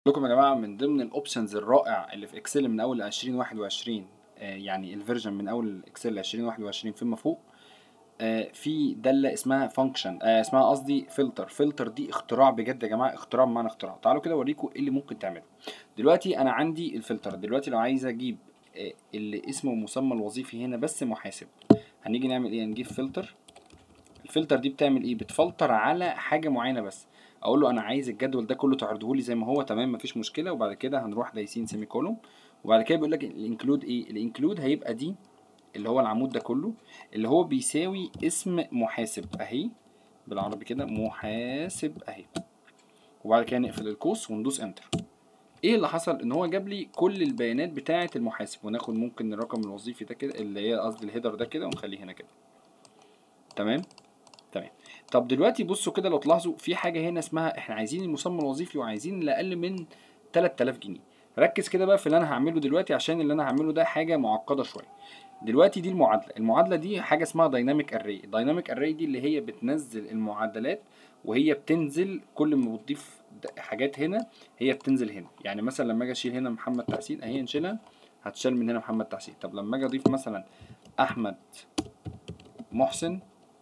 لكم يا جماعه من ضمن الاوبشنز الرائع اللي في اكسل من اول 2021 آه، يعني الفيرجن من اول اكسل 2021 فيما فوق آه، في داله اسمها فانكشن اسمها قصدي فلتر فلتر دي اختراع بجد يا جماعه اختراع بمعنى اختراع تعالوا كده اوريكم ايه اللي ممكن تعمله دلوقتي انا عندي الفلتر دلوقتي لو عايز اجيب آه، اللي اسمه مسمى الوظيفي هنا بس محاسب هنيجي نعمل ايه نجيب فلتر الفلتر دي بتعمل ايه بتفلتر على حاجه معينه بس اقول له انا عايز الجدول ده كله تعرضه لي زي ما هو تمام مفيش مشكله وبعد كده هنروح دايسين سيمي كولوم وبعد كده بيقول لك الانكلود ايه الانكلود هيبقى دي اللي هو العمود ده كله اللي هو بيساوي اسم محاسب اهي بالعربي كده محاسب اهي وبعد كده نقفل القوس وندوس انتر ايه اللي حصل ان هو جاب لي كل البيانات بتاعه المحاسب وناخد ممكن الرقم الوظيفي ده كده اللي هي قصدي الهيدر ده كده ونخليه هنا كده تمام تمام طب دلوقتي بصوا كده لو تلاحظوا في حاجه هنا اسمها احنا عايزين المسمى الوظيفي وعايزين اللي اقل من 3000 جنيه ركز كده بقى في اللي انا هعمله دلوقتي عشان اللي انا هعمله ده حاجه معقده شويه دلوقتي دي المعادله المعادله دي حاجه اسمها دايناميك اري الدايناميك اري دي اللي هي بتنزل المعادلات وهي بتنزل كل ما بتضيف حاجات هنا هي بتنزل هنا يعني مثلا لما اجي اشيل هنا محمد تحسين اهي نشيلها هتشال من هنا محمد تحسين طب لما اجي اضيف مثلا احمد محسن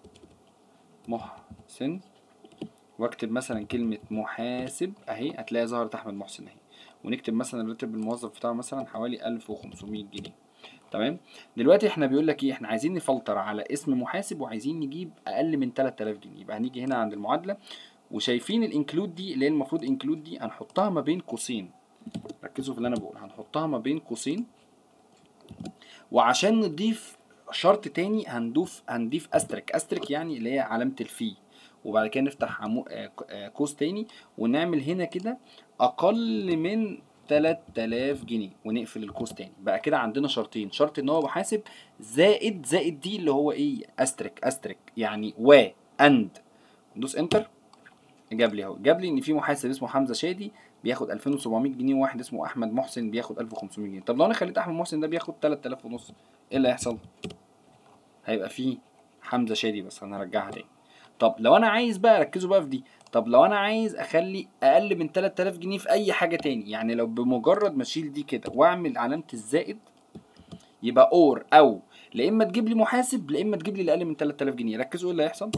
محسن واكتب مثلا كلمة محاسب اهي هتلاقي ظهرت احمد محسن اهي ونكتب مثلا راتب الموظف بتاعه مثلا حوالي 1500 جنيه تمام دلوقتي احنا بيقول لك ايه احنا عايزين نفلتر على اسم محاسب وعايزين نجيب اقل من 3000 جنيه يبقى هنيجي هنا عند المعادله وشايفين الانكلود دي اللي هي المفروض انكلود دي هنحطها ما بين قوسين ركزوا في اللي انا بقول هنحطها ما بين قوسين وعشان نضيف شرط تاني هنضيف هنضيف استرك استرك يعني اللي هي علامه الفي وبعد كده نفتح عمو... قوس تاني ونعمل هنا كده اقل من 3000 جنيه ونقفل القوس تاني بقى كده عندنا شرطين شرط ان هو محاسب زائد زائد دي اللي هو ايه استرك استرك يعني و اند ندوس انتر جاب لي اهو جاب لي ان في محاسب اسمه حمزه شادي بياخد 2700 جنيه وواحد اسمه احمد محسن بياخد 1500 جنيه طب لو انا خليت احمد محسن ده بياخد 3000 ونص ايه اللي هيحصل هيبقى فيه حمزه شادي بس انا هرجعها تاني طب لو انا عايز بقى ركزوا بقى في دي طب لو انا عايز اخلي اقل من 3000 جنيه في اي حاجه تاني يعني لو بمجرد ما اشيل دي كده واعمل علامه الزائد يبقى اور او لا اما تجيب لي محاسب لا اما تجيب لي الاقل من 3000 جنيه ركزوا ايه اللي هيحصل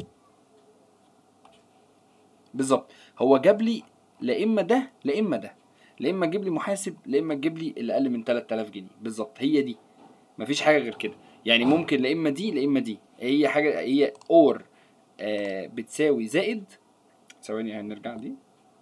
بالظبط هو جاب لي لا اما ده لا اما ده لا اما تجيب لي محاسب لا اما تجيب لي الاقل من 3000 جنيه بالظبط هي دي مفيش حاجه غير كده يعني ممكن لا اما دي لا اما دي هي حاجه هي اور آه بتساوي زائد ثواني يعني نرجع دي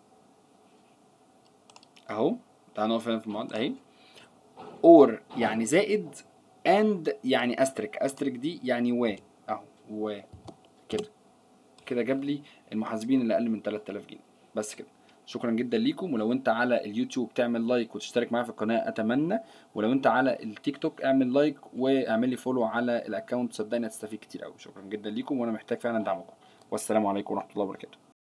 اهو تعالى نقف هنا في المعادله اهي اور يعني زائد اند يعني استرك استرك دي يعني و اهو و كده كده جاب لي المحاسبين اللي اقل من 3000 جنيه بس كده شكرا جدا ليكم ولو انت على اليوتيوب تعمل لايك وتشترك معايا في القناه اتمنى ولو انت على التيك توك اعمل لايك واعمل لي فولو على الاكونت صدقني هتستفيد كتير قوي شكرا جدا ليكم وانا محتاج فعلا دعمكم والسلام عليكم ورحمه الله وبركاته